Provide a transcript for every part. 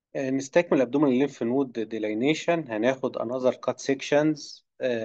آه، نستكمل الابدومينال ليمف نود ديلاينيشن هناخد انذر كات سيكشنز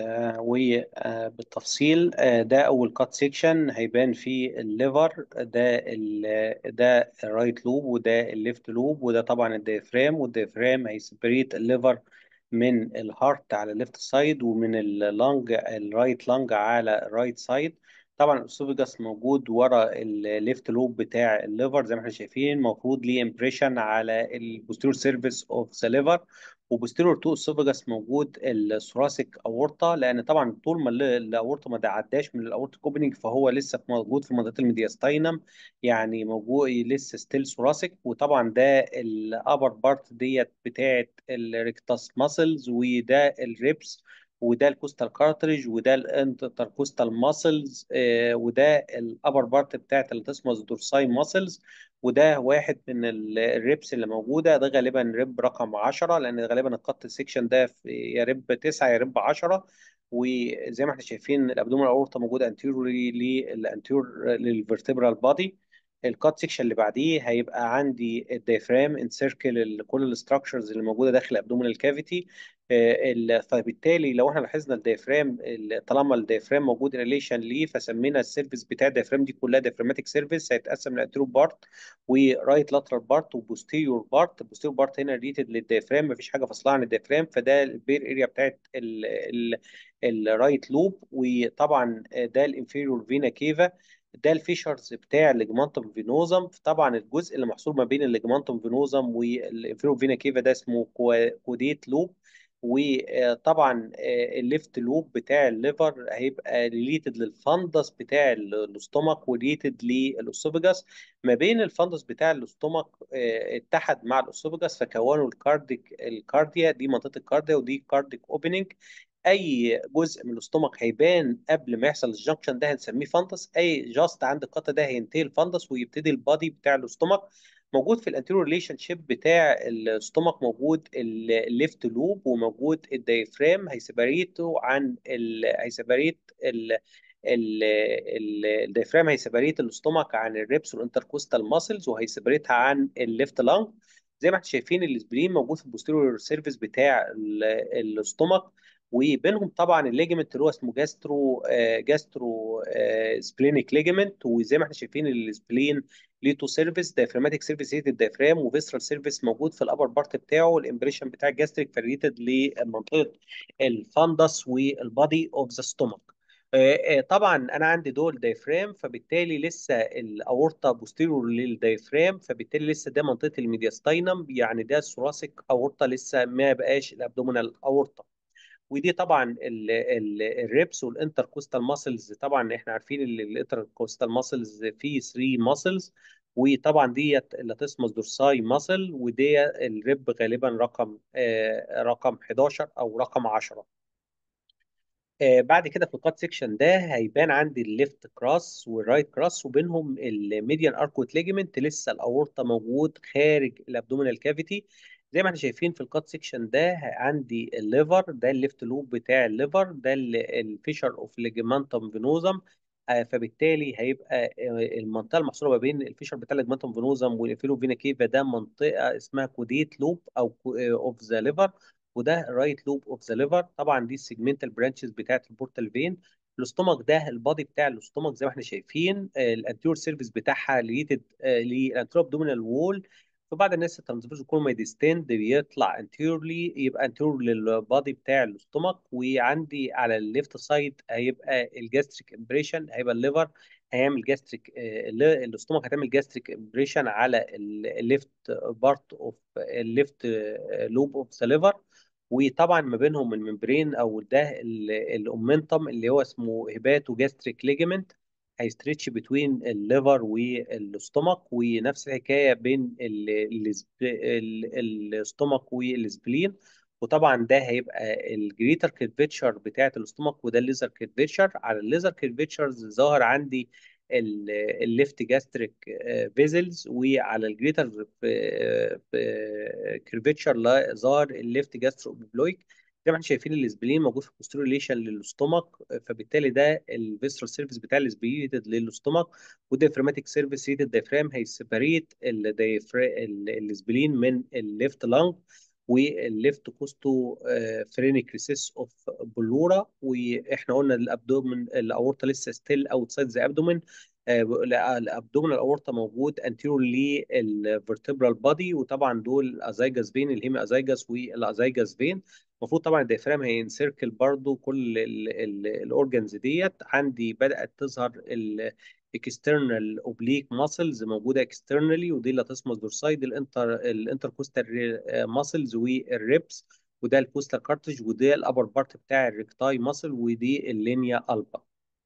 وبالتفصيل ده اول كات سيكشن هيبان فيه الليفر ده ال ده الرايت لوب وده الليفت لوب وده طبعا الديافرام والديافرام هيسبريت الليفر من الهارت على الليفت سايد ومن اللنج الرايت لنج على الرايت سايد طبعا الاسوفيجاس موجود ورا الليفت لوب بتاع الليفر زي ما احنا شايفين المفروض ليه امبريشن على البوستيرور سيرفيس اوف ذا ليفر وبوستيرور تو اسوفيجاس موجود الثوراسيك اورطه لان طبعا طول ما الاورطه ما عداش من الاورتيك اوبننج فهو لسه موجود في منطقه الميدياستاينم يعني موجود لسه ستيل ثوراسيك وطبعا ده الابر بارت ديت بتاعه الريكتاس ماسلز وده الريبس وده الكوستال كارتريج وده الانتركوستال ماسلز وده الابر بارت بتاعت التسمس دورساي ماسلز وده واحد من الريبس اللي موجوده ده غالبا ريب رقم 10 لان غالبا القط سيكشن ده في يا ريب 9 يا ريب 10 وزي ما احنا شايفين الابدومين الاورطه موجوده انتيروري للانتيور للفرتبرال بادي الكات سيكشن اللي بعديه هيبقى عندي الديافرام انسيركل كل الاستراكشرز اللي موجوده داخل الابدومينال كافيتي فبالتالي لو احنا لاحظنا الديافرام طالما الديافرام موجود ريليشن ليه فسمينا السيرفيس بتاع الديافرام دي كلها ديافراماتيك سيرفيس هيتقسم لانتيرو بارت ورايت لاترال بارت وبوستيريور بارت البوستيريور بارت هنا ريتد للديافرام مفيش حاجه فاصله عن الديافرام فده البير اريا بتاعت الرايت لوب وطبعا ده الانفيريور فينا كيفا ده الفيشرز بتاع الليجمانتوم فينوزم طبعا الجزء اللي محصور ما بين الليجمانتوم فينوزم والانفيريور فينا كيفا ده اسمه كوديت لوب وطبعا الليفت لوب بتاع الليفر هيبقى ريليتد للفندس بتاع الاستومك وريليتد للاسوفجاس ما بين الفندس بتاع الاستومك اتحد مع الاسوفجاس فكونوا الكارديك الكارديا دي منطقه الكارديا ودي كارديك اوبننج اي جزء من الاستومك هيبان قبل ما يحصل الجنكشن ده هنسميه فندس اي جاست عند القطع ده هينتهي الفندس ويبتدي البادي بتاع الاستومك موجود في الانتيريور ريليشن شيب بتاع الاستومك موجود الليفت لوب وموجود الدايفرام هيسيبريته عن ال... هيسيبريت ال... الدايفرام هيسيبريت الاستومك عن الريبس والانتركوستال ماسلز وهيسيبريتها عن الليفت لانج زي ما احنا شايفين السبرين موجود في البوستيريور سيرفيس بتاع الاستومك وبينهم طبعا الليجمنت اللي هو اسمه جاسترو آه جاسترو آه سبلينيك ليجمنت وزي ما احنا شايفين السبلين ليه تو سيرفيس دايفراماتيك سيرفيس هيت الدايفرام وفيسرال سيرفيس موجود في الابر بارت بتاعه الامبريشن بتاع الجاستريك فريتد لمنطقه الفندس والبادي اوف ذا ستومك طبعا انا عندي دول دايفرام فبالتالي لسه الاورطه بوستيرور للدايفرام فبالتالي لسه ده منطقه الميدياستاينم يعني ده الثوراسيك اورطه لسه ما بقاش الابدومينال اورطه ودي طبعا الريبس والانتركوستال ماسلز طبعا احنا عارفين الانتركوستال ماسلز فيه 3 ماسلز وطبعا ديت اللاتيسموس دورساي ماسل ودي الريب غالبا رقم آه رقم 11 او رقم 10 آه بعد كده في الكات سيكشن ده هيبان عندي الليفت كراس والرايت كراس وبينهم الميديان اركوت ليجمنت لسه الاورطه موجود خارج الابدومينال كافيتي زي ما احنا شايفين في الكات سيكشن ده عندي الليفر ده الليفت لوب بتاع الليفر ده الفيشر اوف ليجمانتوم فينوزم آه فبالتالي هيبقى المنطقه المحصوره ما بين الفيشر بتاع الليجمانتوم فينوزم والانفيرو فينا كيفا ده منطقه اسمها كوديت لوب او اوف ذا ليفر وده رايت لوب اوف ذا ليفر طبعا دي السيجمنتال برانشز بتاعت البورتال فين الاستومك ده البادي بتاع الاستومك زي ما احنا شايفين الانتيور سيرفيس بتاعها ريليتد للانترو ابدومينال وول فبعد الناس الترانسفيرس كل ما يديستند بيطلع انتيورلي يبقى انتيور للبادي بتاع الاستومك وعندي على الليفت سايد هيبقى الجاستريك امبريشن هيبقى الليفر هيعمل جاستريك الاستومك هتعمل جاستريك امبريشن على الليفت بارت اوف الليفت لوب اوف ذا ليفر وطبعا ما بينهم الممبرين او ده الاومنتم اللي هو اسمه هيباتو جاستريك ليجمنت هيستريتش بتوين الليفر والاستومك ونفس الحكايه بين الاستومك والسبلين وطبعا ده هيبقى الجريتر كيرفيتشر بتاعت الاستومك وده الليزر كيرفيتشر على الليزر كيرفيتشرز ظاهر عندي الليفت جاستريك فيزلز وعلى الجريتر كيرفيتشر ظهر الليفت جاسترو اوبلويك زي ما احنا شايفين الاسبلين موجود في البوستيريور ليشن للاستومك فبالتالي ده الفيسرال سيرفيس بتاع الاسبلين للاستومك والديافراماتيك سيرفيس ريتد دايفرام هيسيبريت الاسبلين من الليفت لانج والليفت كوستو فرينيك ريسيس اوف بلورا واحنا قلنا الابدومن الاورطه لسه ستيل اوتسايد ذا ابدومن الابدومينال اورطه موجود انتيرور للفرتبرال بادي وطبعا دول الازايجاس فين الهيمي ازايجاس والازايجاس فين المفروض طبعا الديافرام هينسيركل برضو كل الاورجنز ديت عندي بدات تظهر الاكسترنال اوبليك ماسلز موجوده اكسترنالي ودي اللاتسموس دورسايد الانتر الانتركوستال ماسلز والريبس وده الكوستال كارتج وده الابر بارت بتاع الريكتاي ماسل ودي اللينيا البا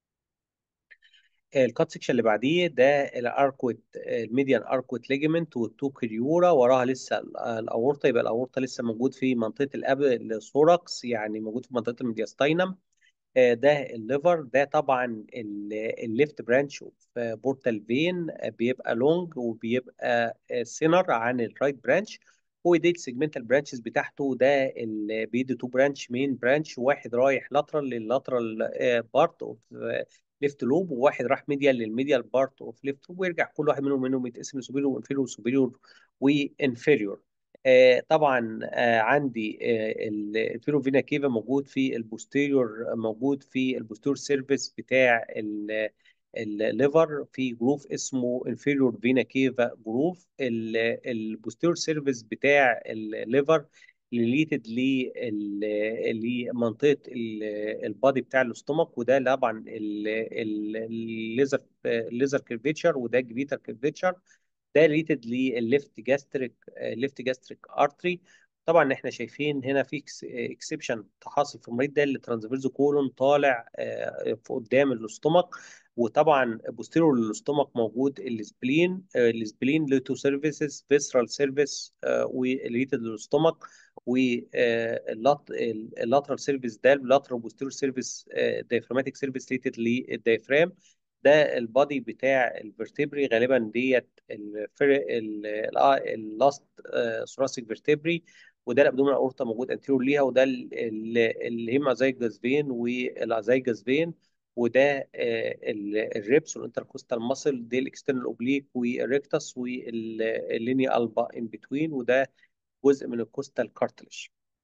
الكات سيكشن اللي بعديه ده الاركوت الميديان اركوت ليجمنت والتو كريورا وراها لسه الاورطه يبقى الاورطه لسه موجود في منطقه الاب الثوركس يعني موجود في منطقه الميدياستاينم ده الليفر ده طبعا الليفت برانش في بورتال فين بيبقى لونج وبيبقى سينر عن الرايت برانش ودي السيجمنتال برانشز بتاعته ده اللي بيدي تو برانش مين برانش واحد رايح لاترال لللاترال بارت اوف ليفت لوب وواحد راح ميديال للميديال بارت اوف ليفت لوب ويرجع كل واحد منهم منهم يتقسم لسوبيريور وانفيريور وسوبيريور وانفيريور آه طبعا آه عندي آه الفيرو فينا كيفا موجود في البوستيريور موجود في البوستيريور سيرفيس بتاع الليفر في جروف اسمه انفيريور فينا كيفا جروف البوستيريور سيرفيس بتاع الليفر ريليتد لمنطقه البادي بتاع الاستومك وده طبعا الليزر الليزر كيرفيتشر وده جريتر كيرفيتشر ده ريليتد للليفت جاستريك ليفت جاستريك ارتري طبعا احنا شايفين هنا في اكسبشن حاصل في المريض ده اللي ترانسفيرزو كولون طالع في قدام الاستومك وطبعا بوستيرور للاستومك موجود السبلين السبلين له تو سيرفيسز فيسرال سيرفيس وريتد للاستومك واللاترال سيرفيس ده اللاترال بوستيرور سيرفيس دايفراماتيك سيرفيس ريتد للدايفرام ده البادي بتاع الفرتبري غالبا ديت اللاست ثوراسيك فيرتبري وده الابدومين اورتا موجود انتيرور ليها وده الهيما زايجاس فين والازايجاس فين وده الريبس والانتركوستال ماسل دي الاكسترنال اوبليك والريكتس واللينيا البا ان بتوين وده جزء من الكوستال كارتلج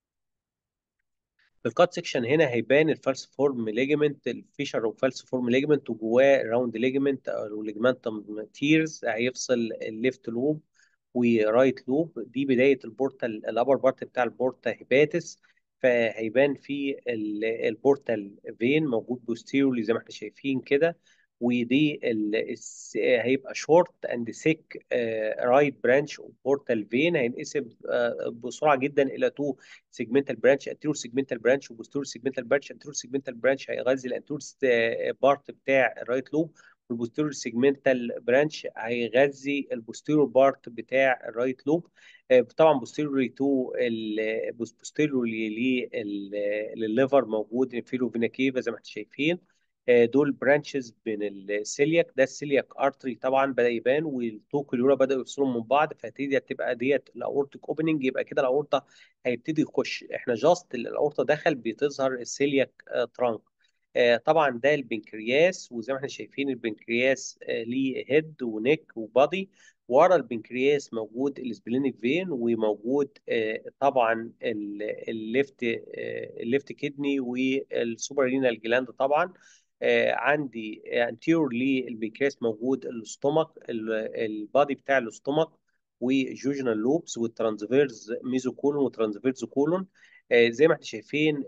في الكات سيكشن هنا هيبان الفالسفورم ليجمنت الفيشر وفالسفورم ليجمنت وجواه راوند ليجمنت او ليجمنتم تيرز هيفصل الليفت لوب ورايت لوب دي بدايه البورتال الابر بارت بتاع البورتا هيباتس فهيبان في البورتال فين موجود بوستيرولي زي ما احنا شايفين كده ودي هيبقى شورت اند سيك رايت برانش بورتال فين هينقسم بسرعه جدا الى تو سيجمنتال برانش انتيرور سيجمنتال برانش وبوستيرور سيجمنتال برانش انتيرور سيجمنتال برانش هيغذي الانتيرور بارت بتاع الرايت لوب والبوستيرور سيجمنتال برانش هيغذي البوستيرور بارت بتاع الرايت لوب طبعا بوستيروري تو بوستيروري للليفر موجود انفيرو فينا كيفا زي ما احنا شايفين دول برانشز بين السيلياك ده السيلياك ارتري طبعا بدا يبان والتو كليورا بداوا يفصلوا من بعض فهتبتدي تبقى ديت الاورتيك اوبننج يبقى كده الاورطه هيبتدي يخش احنا جاست الاورطه دخل بتظهر السيلياك ترانك طبعا ده البنكرياس وزي ما احنا شايفين البنكرياس ليه هيد ونيك وبادي ورا البنكرياس موجود السبلينيك فين وموجود طبعا الليفت الليفت كدني والسوبرينال جلاند طبعا عندي انتيرور للبنكرياس موجود الاستومك البادي بتاع الاستومك وجوجنال لوبس والترانسفيرز ميزوكولون وترانسفيرز كولون زي ما احنا شايفين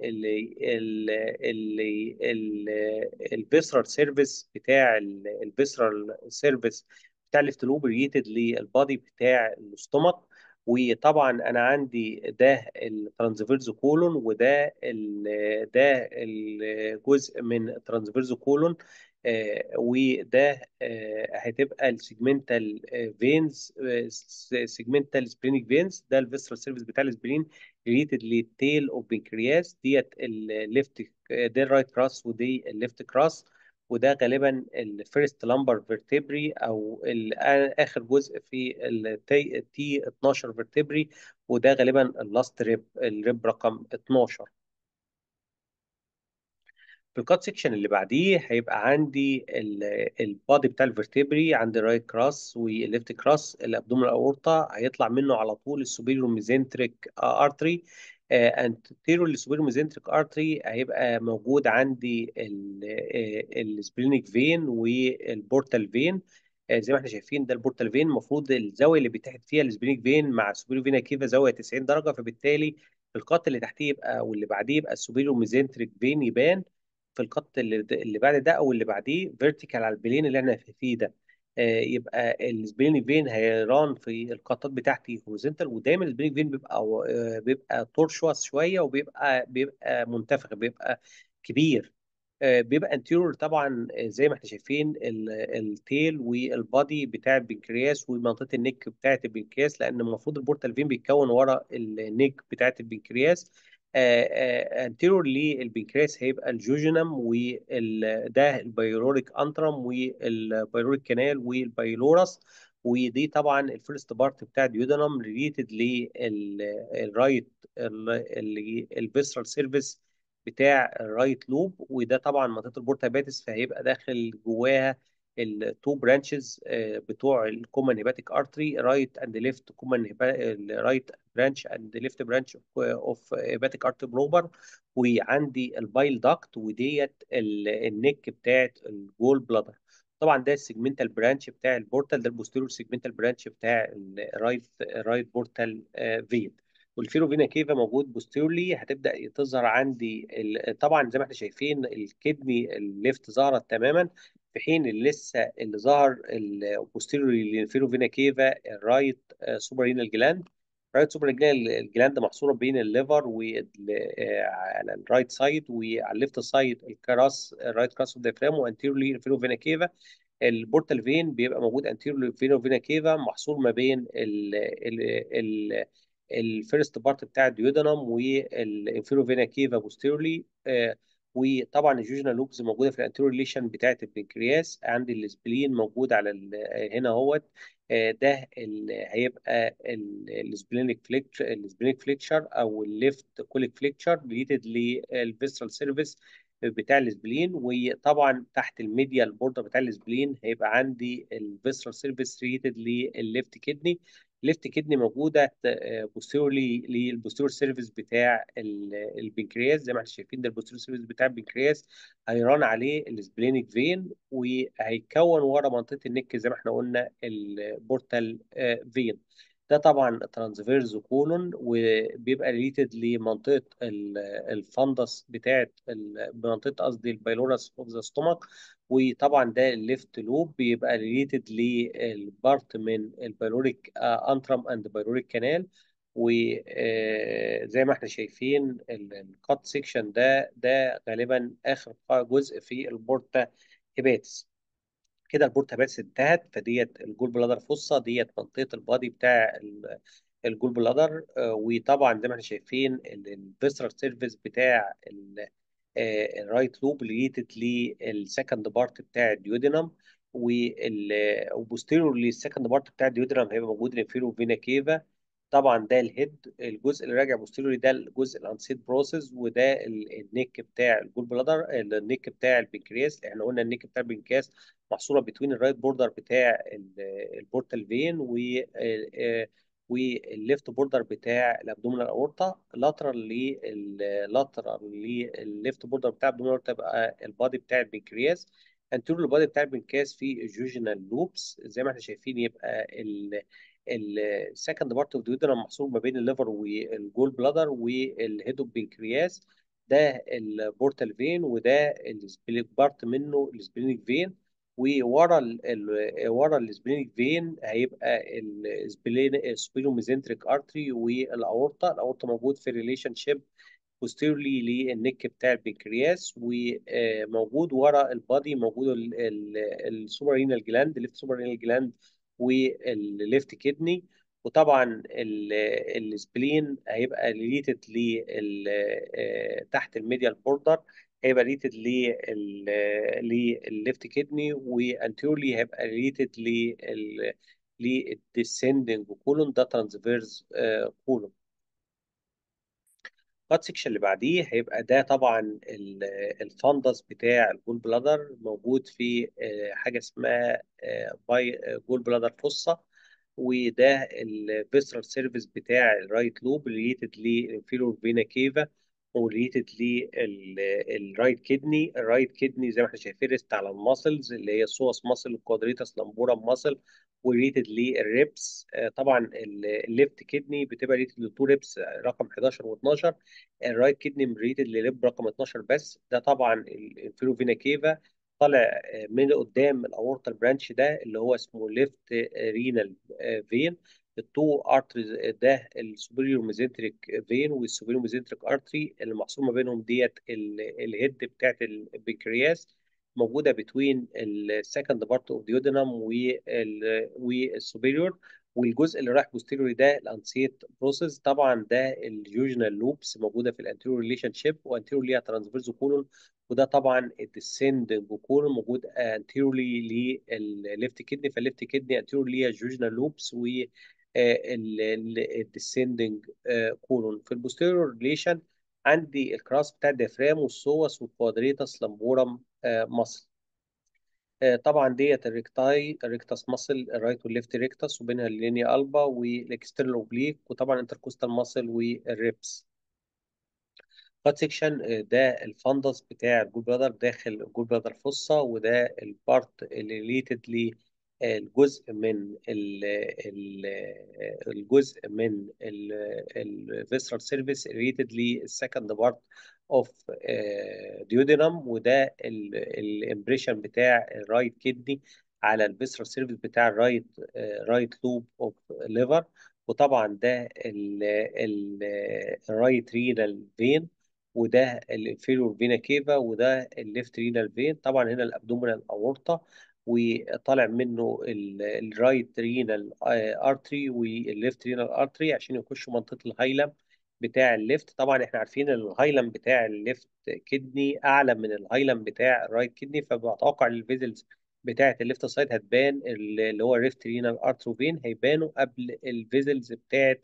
الفيسرال سيرفيس بتاع الفيسرال سيرفيس بتاع الليفت لوب ريتد للبادي بتاع الاستومك وطبعا انا عندي ده الترانسفيرز كولون وده ال ده الجزء من الترانسفيرز كولون آه وده آه هتبقى السيجمنتال فينز سيجمنتال سبرينيك فينز ده الفيسرال سيرفيس بتاع السبرين ريليتد للتيل اوف بنكرياس ديت الليفت ده الرايت كراس ودي الليفت كراس وده غالبا الفيرست لامبر فيرتبري او اخر جزء في التي تي 12 فيرتبري وده غالبا اللاست ريب الريب رقم 12 في الكات سيكشن اللي بعديه هيبقى عندي البادي بتاع الفرتبري عندي الرايت كراس والليفت كراس الابدومينال اورتا هيطلع منه على طول السوبيريور ميزنتريك ارتري انتيريور للسوبيريور ميزنتريك ارتري هيبقى موجود عندي السبلينيك فين والبورتال فين زي ما احنا شايفين ده البورتال فين المفروض الزاويه اللي بيتحد فيها السبلينيك فين مع السوبيريور فينا كيفا زاويه 90 درجه فبالتالي القط اللي تحتيه يبقى واللي بعديه يبقى السوبيريور ميزنتريك فين يبان في الخط اللي, اللي بعد ده او اللي بعديه فيرتيكال على البلين اللي احنا فيه ده آه يبقى السبلينيك فين هيران في القطات بتاعتي هوريزونتال ودايما السبلينيك فين بيبقى آه بيبقى تورشوس شويه وبيبقى بيبقى منتفخ بيبقى كبير آه بيبقى انتيرور طبعا زي ما احنا شايفين التيل والبادي بتاع البنكرياس ومنطقه النك بتاعت البنكرياس لان المفروض البورتال فين بيتكون ورا النك بتاعت البنكرياس انتيرور للبنكرياس هيبقى الجوجينم وده البيروريك انترم والبيروريك كانال والبيلورس ودي طبعا الفيرست بارت بتاع الديودنم ريليتد للرايت الفيسرال سيرفيس بتاع الرايت لوب وده طبعا منطقه البورتاباتس فهيبقى داخل جواها التو برانشز بتوع الكومن هيباتيك ارتري رايت اند ليفت كومن رايت برانش اند ليفت برانش اوف هيباتيك ارتري بروبر وعندي البايل داكت وديت النك بتاعت الجول بلادر طبعا ده السيجمنتال برانش بتاع البورتال ده البوستيرور سيجمنتال برانش بتاع الرايت رايت بورتال فين والفيروفينا كيفا موجود بوستيرلي هتبدا تظهر عندي طبعا زي ما احنا شايفين الكدني الليفت ظهرت تماما في حين اللي لسه اللي ظهر البوستيريوري للفيروفينا كيفا الرايت سوبرينال جلاند الرايت سوبرينال جلاند محصوره بين الليفر وعلى الرايت سايد وعلى الليفت سايد الكراس الرايت كراس اوف ديافرام وانتيريورلي الفيروفينا كيفا البورتال فين بيبقى موجود انتيريورلي الفيروفينا كيفا محصور ما بين ال ال ال الفيرست بارت بتاع الديودنم والانفيروفينا كيفا بوستيرلي آه وطبعا الجوجنال لوبز موجوده في الانتيريور ريليشن بتاعه البنكرياس عندي السبلين موجود على هنا اهوت آه ده هيبقى السبلينيك فليكشر السبلينيك فليكشر او الليفت كوليك فليكشر ريليتد للفيسرال سيرفيس بتاع السبلين وطبعا تحت الميديال بوردر بتاع السبلين هيبقى عندي الفيسرال سيرفيس ريليتد للليفت كدني الليفت كدني موجوده بوستيرلي للبوستيرور سيرفيس بتاع البنكرياس زي ما احنا شايفين ده البوستيرور سيرفيس بتاع البنكرياس هيران عليه السبلينيك فين وهيكون ورا منطقه النك زي ما احنا قلنا البورتال فين ده طبعا ترانسفيرز كولون وبيبقى ريليتد لمنطقه الفندس بتاعت منطقه قصدي البايلورس اوف ذا ستومك وطبعا ده الليفت لوب بيبقى ريليتد للبارت من البايلوريك انترم اند بايلوريك كانال وزي ما احنا شايفين الكات سيكشن ده ده غالبا اخر جزء في البورتا هيباتس كده البورتا هيباتس انتهت فديت الجول بلادر فوسا ديت منطقه البادي بتاع الجول بلادر وطبعا زي ما احنا شايفين الفيسرال سيرفيس بتاع الرايت لوب ريليتد للسكند بارت بتاع الديودينم وبوستيرور للسكند بارت بتاع الديودينم هيبقى موجود الانفيرو فينا كيفا طبعا ده الهيد الجزء اللي راجع بوستيروري ده الجزء الانسيد بروسيس وده النيك بتاع الجول بلادر النيك بتاع البنكرياس احنا قلنا النيك بتاع البنكرياس محصوره بين الرايت بوردر بتاع البورتال فين و والليفت بوردر بتاع الابدومينال اورتا لاترال لاترال للليفت بوردر بتاع الابدومينال اورتا يبقى البادي بتاع البنكرياس انتيريور البادي بتاع البنكرياس في الجوجينال لوبس زي ما احنا شايفين يبقى ال السكند بارت اوف ديودرم محصور ما بين الليفر والجول بلادر والهيد اوف بنكرياس ده البورتال فين وده السبليك بارت منه السبلينيك فين وورا ال ال ورا السبلينيك فين هيبقى السبلينوميزنتريك ارتري والاورطه الاورطه موجود في ريليشن شيب بوستيرلي للنك بتاع البنكرياس وموجود ورا البادي موجود السوبرينال جلاند الليفت سوبرينال جلاند والليفت كدني وطبعا السبلين هيبقى ريليتد ل تحت الميديال بوردر هيبقى ريليتد للليفت كدني وانتيورلي هيبقى ريليتد لل للديسندنج كولون ده ترانسفيرز كولون الكات سيكشن اللي بعديه هيبقى ده طبعا ال- الفندس بتاع الجول بلادر موجود في آه، حاجه اسمها آه، باي جول بلادر فوسا وده الفيسرال سيرفيس بتاع الرايت لوب ريليتد للانفيرور فينا كيفا وريليتد للرايت كدني الرايت كدني زي ما احنا شايفين ريست على الماسلز اللي هي السوس ماسل والكوادريتاس لامبورا ماسل وريليتد للريبس طبعا الليفت كدني بتبقى ريليتد للتو ريبس رقم 11 و12 الرايت كدني ريليتد لليب رقم 12 بس ده طبعا الانفيرو فينا كيفا طالع من قدام الاورتال برانش ده اللي هو اسمه ليفت رينال فين التو ارتريز ده السوبيريور ميزنتريك فين والسوبيريور ميزنتريك ارتري اللي محصور ما بينهم ديت الهيد بتاعت البنكرياس موجوده بتوين السكند بارت اوف ديودنم والسوبيريور والجزء اللي رايح بوستيريور ده الانسيت بروسيس طبعا ده اليوجنال لوبس موجوده في الانتيريور ريليشن شيب وانتيريور ليها ترانسفيرز كولون وده طبعا الديسند كولون موجود انتيريورلي للليفت كدني فالليفت كدني انتيريور ليها جوجنال لوبس و الديسندنج كولون في البوستيريور ريليشن عندي الكراس بتاع الديافرام والسوس والكوادريتاس لامبورم مصل طبعا ديت الريكتاي الريكتاس ماسل الرايت والليفت ريكتاس وبينها اللينيا البا والاكسترنال اوبليك وطبعا انتركوستال ماسل والريبس كات سيكشن ده الفندس بتاع الجول بلادر داخل الجول بلادر فوسا وده البارت اللي ريليتد للجزء من ال ال الجزء من الفيسرال سيرفيس ريليتد للسكند بارت اوف ديودينم وده الامبريشن بتاع الرايت كدني على الفيسرال سيرفيس بتاع الرايت رايت لوب اوف ليفر وطبعا ده الرايت رينال فين وده الانفيريور فينا كيفا وده الليفت رينال فين طبعا هنا الابدومينال اورطه وطالع منه الرايت رينال ارتري والليفت رينال ارتري عشان يخشوا منطقه الهايلم بتاع الليفت طبعا احنا عارفين ان الهايلم بتاع الليفت كدني اعلى من الهايلم بتاع الرايت كدني فبتوقع الفيزلز بتاعه الليفت سايد هتبان اللي هو الريفت رينال ارتروفين هيبانوا قبل الفيزلز بتاعه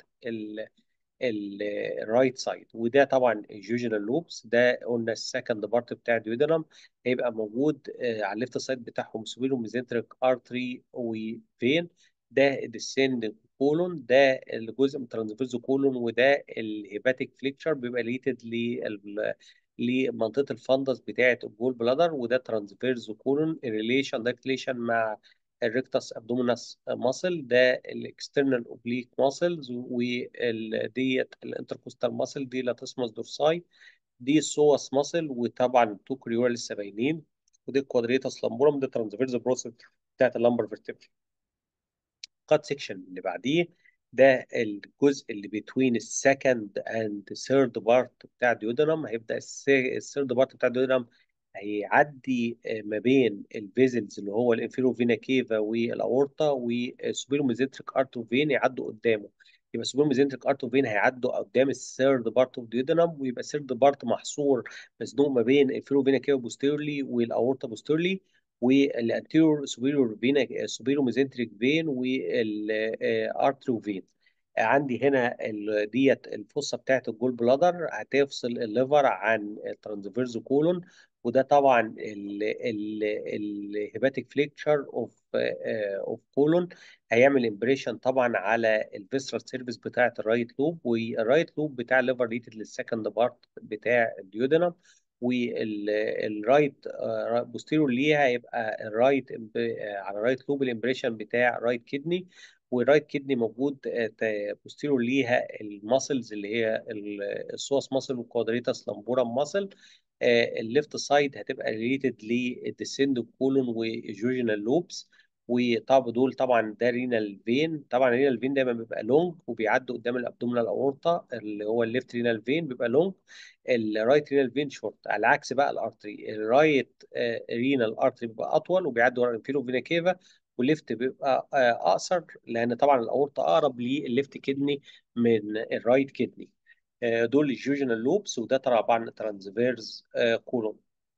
الرايت سايد وده طبعا الجوجنال لوبس ده قلنا السكند بارت بتاع الديودرم هيبقى موجود على الليفت سايد بتاعهم سوبيرو ميزنتريك ارتري وفين ده الديسند كولون ده الجزء من الترانسفيرز كولون وده الهيباتيك فليكشر بيبقى ريتد لمنطقه الفندس بتاعه الجول بلادر وده ترانسفيرز كولون الريليشن ده ريليشن مع الريكتاس ابدوميناس ماسل ده الاكسترنال اوبليك ماسلز وديت الانتركوستال ماسل دي لاتسمس دورساي دي السوس ماسل وطبعا تو كريورا لسه باينين ودي الكوادريتاس لامبورم ده ترانسفيرز بروسيس بتاعت اللامبر فيرتبري كات سيكشن اللي بعديه ده الجزء اللي بين السكند اند ثيرد بارت بتاع الديودرم هيبدا الثيرد بارت بتاع الديودرم هيعدي ما بين الفيزلز اللي هو الانفيرو فينا كيفا والاورطه والسوبيرو ميزنتريك ارتو فين يعدوا قدامه يبقى السوبيرو ميزنتريك ارتو فين هيعدوا قدام الثيرد بارت اوف ديودنم ويبقى الثيرد بارت محصور مزنوق ما بين الانفيرو فينا كيفا بوستيرلي والاورطه بوستيرلي والانتيرور سوبيريور فينا سوبيرو ميزنتريك فين والارترو فين عندي هنا ديت الفصه بتاعت الجول بلادر هتفصل الليفر عن الترانسفيرز كولون وده طبعا الهيباتيك فليكشر اوف اوف كولون هيعمل امبريشن طبعا على الفيسرال سيرفيس بتاعه الرايت لوب والرايت لوب بتاع الليفر ريتد للسكند بارت بتاع الديودنم والرايت بوستيريور ليها هيبقى الرايت على الرايت لوب الامبريشن بتاع رايت كدني والرايت كدني موجود بوستيريور ليها الماسلز اللي هي السوس ماسل والكوادريتاس لامبورم ماسل الليفت سايد هتبقى ريليتد للديسند كولون وجوجينال لوبس وطبعا دول طبعا ده رينال فين طبعا الرينال فين دايما بيبقى لونج وبيعدوا قدام الابدومينال اورطه اللي هو الليفت رينال فين بيبقى لونج الرايت رينال فين شورت على عكس بقى الارتري الرايت رينال ارتري بيبقى اطول وبيعدي ورا الانفيرو فينا كيفا والليفت بيبقى اقصر لان طبعا الاورطه اقرب للليفت كدني من الرايت كدني دول الجوجنال لوبس وده طبعا ترانسفيرز كولون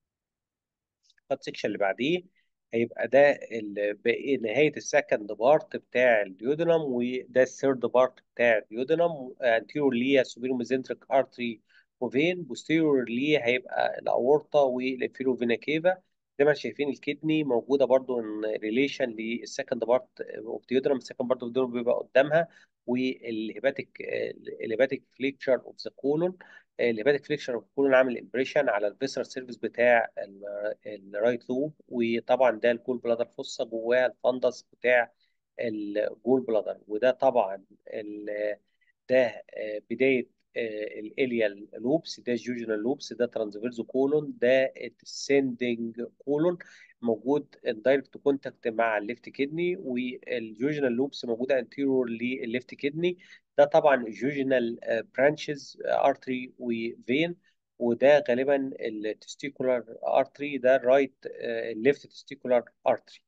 الكات سيكشن اللي بعديه هيبقى ده باقي نهايه السكند بارت بتاع الديودنم وده الثيرد بارت بتاع الديودنم انتيرور ليا سوبيرو ميزنتريك ارتري وفين بوستيريور ليه هيبقى الاورطه والانفيرو فينا كيفا زي ما شايفين الكدني موجوده برضو ان ريليشن للسكند بارت اوف ديودرم السكند بارت اوف ديودرم بيبقى قدامها والهيباتيك الهيباتيك فليكشر اوف ذا كولون الهيباتيك فليكشر اوف كولون عامل امبريشن على الفيسرال سيرفيس بتاع الرايت لوب وطبعا ده الكول بلادر فصه جواه الفندس بتاع الجول بلادر وده طبعا ال- ده آه، بدايه الاليال لوبس ده جوجنال لوبس ده ترانسفيرزو كولون ده الديسندنج كولون موجود دايركت كونتاكت مع الليفت كدني والجوجنال لوبس موجوده انتيرور للليفت كدني ده طبعا الجوجنال برانشز ارتري وفين وده غالبا التستيكولار ارتري ده الرايت الليفت تستيكولار ارتري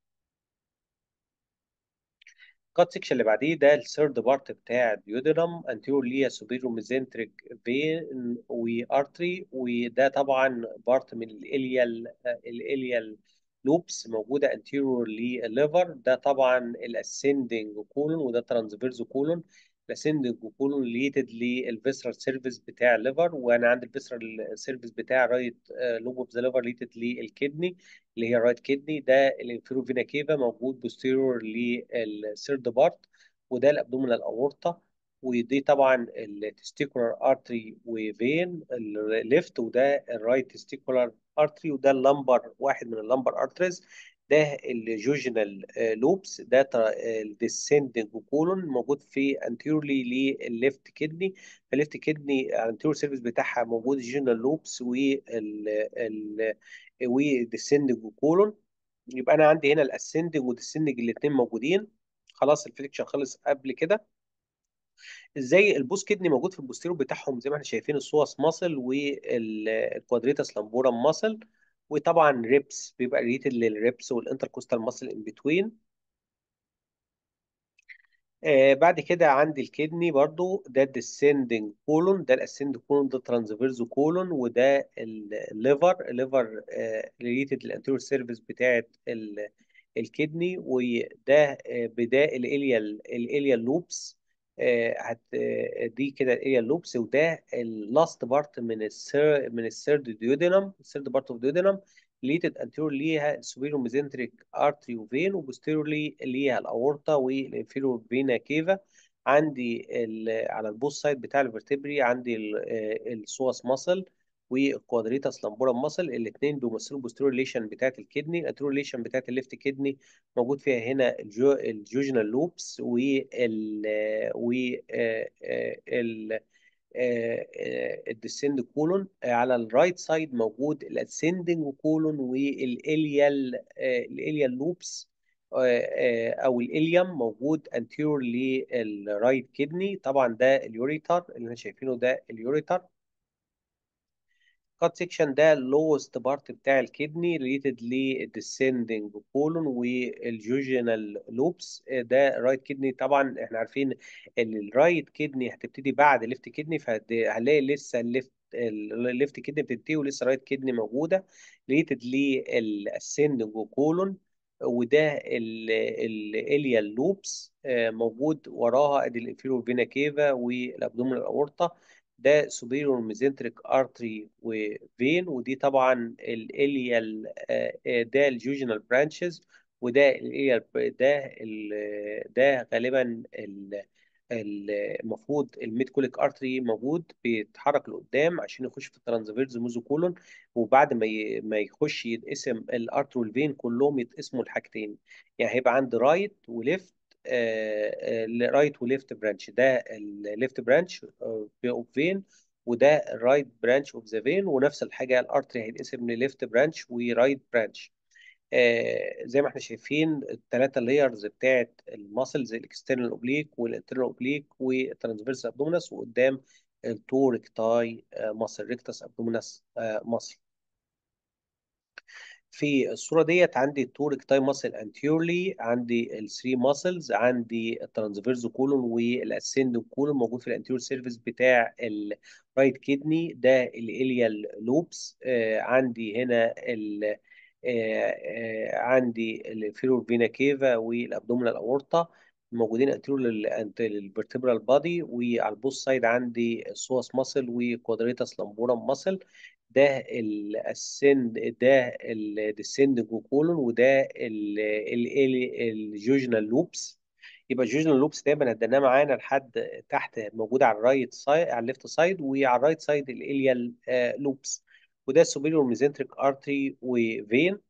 الكات سيكشن اللي بعديه ده الثيرد بارت بتاع الديودرم انتيرور ليا سوبيرو ميزنتريك فين وارتري وده طبعا بارت من الاليال الاليال لوبس موجوده انتيرور للليفر ده طبعا الاسندنج كولون وده ترانسفيرز كولون الاسندنج كولون ليتد للفيسرال سيرفيس بتاع الليفر وانا عندي الفيسرال سيرفيس بتاع رايت لوب اوف ذا ليفر ليتد للكدني اللي هي الرايت كدني ده الانفيرو فينا كيفا موجود بوستيرور للثيرد بارت وده الابدومينال اورطه ودي طبعا التستيكولار ارتري وفين الليفت وده الرايت تستيكولار ارتري وده اللمبر واحد من اللمبر ارتريز ده الجوجنال لوبس ده الديسندنج كولون موجود في انتيورلي للليفت كدني الليفت كدني انتيور سيرفيس بتاعها موجود الجوجنال لوبس وال وديسندنج كولون يبقى انا عندي هنا الاسندنج والديسندنج الاثنين موجودين خلاص الفليكشن خلص قبل كده ازاي البوس كدني موجود في البوستيرو بتاعهم زي ما احنا شايفين السوس ماسل والكوادريتاس لامبورم ماسل وطبعا ريبس بيبقى ريتد للريبس والانتركوستال ماسل ان بتوين آه بعد كده عندي الكدني برضو ده الديسندنج كولون ده الاسندنج كولون ده ترانسفيرزو كولون وده الليفر الليفر ريليتد للانتيريور سيرفيس بتاعت ال- الكدني وده آه بداية الاليال الاليال لوبس آه هت آه، دي كده الاليال لوبس وده اللاست بارت من السير من السيرد ديودينم السيرد بارت اوف ديودينم ليتد انتيرور ليها سوبيرو ميزنتريك ارتري وفين وبوستيرورلي ليها الاورطه والانفيرور فينا كيفا عندي ال- على البوست سايد بتاع الفرتبري عندي السوس ماسل والكوادريتاس لامبورم ماسل الاثنين بيمثلوا البوستيرور ريليشن بتاعت الكدني الانتيرور ريليشن بتاعت الليفت كدني موجود فيها هنا الجو الجوجنال لوبس وال و آه، آه، ال الديسند كولون على الرايت سايد موجود الاسندنج كولون والاليال الاليال لوبس او الاليوم موجود انتيرور للرايت كدني طبعا ده اليوريتر اللي احنا شايفينه ده اليوريتر كات سيكشن ده اللوست بارت بتاع الكدني ريليتد للديسندنج كولون والجوجينال لوبس ده رايت كدني طبعا احنا عارفين ان الرايت كدني هتبتدي بعد الليفت كدني فهنلاقي لسه الليفت الليفت كدني بتنتهي ولسه رايت كدني موجوده ريليتد للاسندنج كولون وده الاليال لوبس موجود وراها ادي الانفيرور فينا كيفا والابدومينال اورطه ده سوبيريور ميزنتريك ارتري وفين ودي طبعا الاليال ده الجوجنال برانشز وده الاليال ده ال- ده غالبا ال- ال- المفروض الميدكوليك ارتري موجود بيتحرك لقدام عشان يخش في الترانسفيرز موزوكولون وبعد ما ي- ما يخش يتقسم الارتر والفين كلهم يتقسموا لحاجتين يعني هيبقى عندي رايت وليفت رايت وليفت برانش ده الليفت برانش اوف فين وده الرايت برانش اوف ذا فين ونفس الحاجه الارتري هيتقسم لليفت برانش ورايت برانش آه زي ما احنا شايفين الثلاثه لايرز بتاعت الماسلز الاكسترنال اوبليك والانترنال اوبليك والترانسفيرس ابدومينس وقدام التو ريكتاي ماسل ريكتس ابدومينس ماسل في الصورة ديت عندي التو ريكتاي ماسل انتيورلي عندي الثري ماسلز عندي الترانسفيرز كولون والاسند كولون موجود في الانتيور سيرفيس بتاع الرايت كيدني ده الاليال لوبس آه عندي هنا ال آه آه عندي الفيرور فينا كيفا والابدومينال اورطه موجودين انتيريور للفرتبرال بادي وعلى البوست سايد عندي السوس ماسل وكوادريتاس لامبورم ماسل ده الاسند ده الديسندنج كولون وده الجوجنال لوبس يبقى الجوجنال لوبس دايما هديناه معانا لحد تحت موجوده على الرايت سايد على الليفت سايد وعلى الرايت سايد الاليال لوبس وده السوبيريور ميزنتريك ارتري وفين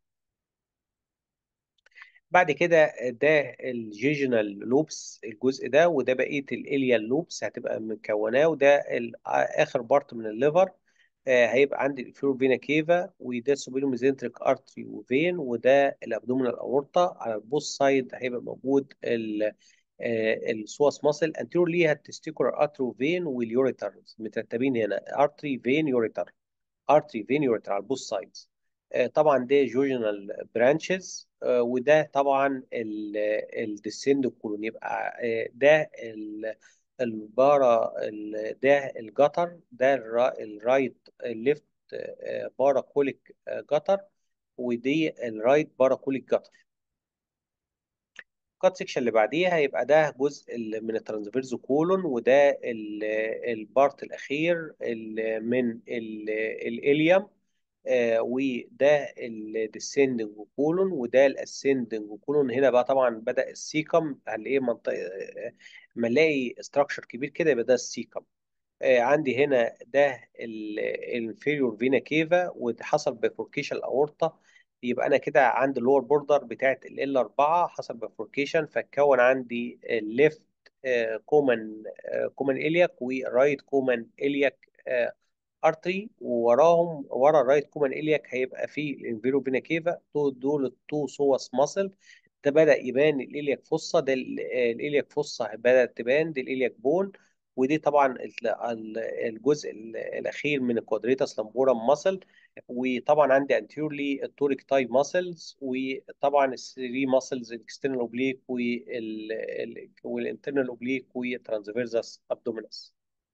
بعد كده ده الجيجنال لوبس الجزء ده وده بقيه الاليال لوبس هتبقى مكوناه وده اخر بارت من الليفر آه هيبقى عندي الفيرو فينا كيفا وده السوبيريور ميزنتريك ارتري وفين وده الابدومينال اورطه على البوست سايد هيبقى موجود ال السواس ماسل انتيرور ليها التستيكولار ارتري فين واليوريتر مترتبين هنا ارتري فين يوريتر ارتري فين يوريتر على البوست سايدز طبعا ده جوجنال برانشز وده طبعا الديسند كولون يبقى ده البارا ده الجتر ده الرايت الليفت بارا كوليك جتر ودي الرايت بارا كوليك جتر الكات سيكشن اللي بعديها هيبقى ده جزء من الترانسفيرز كولون وده البارت الاخير من الاليوم آه وده الديسندنج كولون وده الاسندنج كولون هنا بقى طبعا بدا السيكم هنلاقيه منطقه لما نلاقي استراكشر كبير كده يبقى ده السيكم آه عندي هنا ده الانفيريور فينا كيفا وحصل بيفوركيشن الاورطه يبقى انا كده عندي اللور بوردر بتاعت ال 4 حصل بيفوركيشن فاتكون عندي الليفت كومن كومن الياك ورايت كومن الياك ارتري ووراهم ورا الرايت كومن الياك هيبقى فيه الانفيرو فينا كيفا دول التو سوس ماسل ده بدا يبان الالياك فوسا ده الالياك فوسا بدات تبان دي الالياك بون ودي طبعا الجزء الاخير من الكوادريتاس لامبورم ماسل وطبعا عندي انتيورلي التوريك تاي ماسلز وطبعا الثري ماسلز الاكسترنال اوبليك والانترنال اوبليك والترانسفيرزس ابدومينس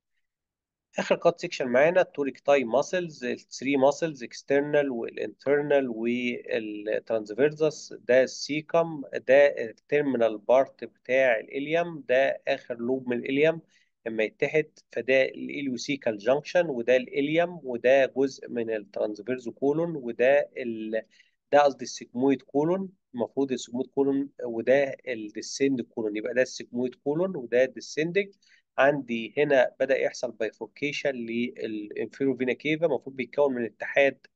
اخر كات سيكشن معانا التوريك تاي ماسلز الثري ماسلز اكسترنال والانترنال والترانسفيرزس ده السيكم ده التيرمينال بارت بتاع الاليوم ده اخر لوب من الاليوم لما يتحد فده الاليوسيكال جانكشن وده الاليوم وده جزء من الترانسفيرز كولون وده ال... ده قصدي السيجمويد كولون المفروض السيجمويد كولون وده الديسند كولون يبقى ده السيجمويد كولون وده الديسندنج عندي هنا بدأ يحصل بايفوركيشن للانفيرو فينا كيفا المفروض بيتكون من اتحاد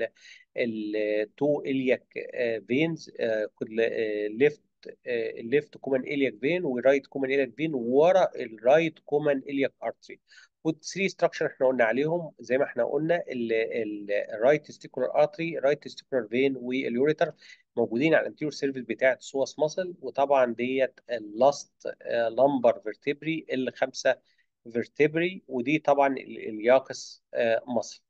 التو الياك فينز ليفت الليفت كومان الياك فين ورايت كومان الياك فين ورا الرايت كومان الياك ارتري والثري ستراكشر احنا قلنا عليهم زي ما احنا قلنا الرايت تستيكولار ارتري رايت تستيكولار فين واليوريتر موجودين على الانتيريور سيرفيس بتاعه السوس ماسل وطبعا ديت اللاست لامبر فيرتبري ال 5 فيرتبري ودي طبعا الياكس ماسل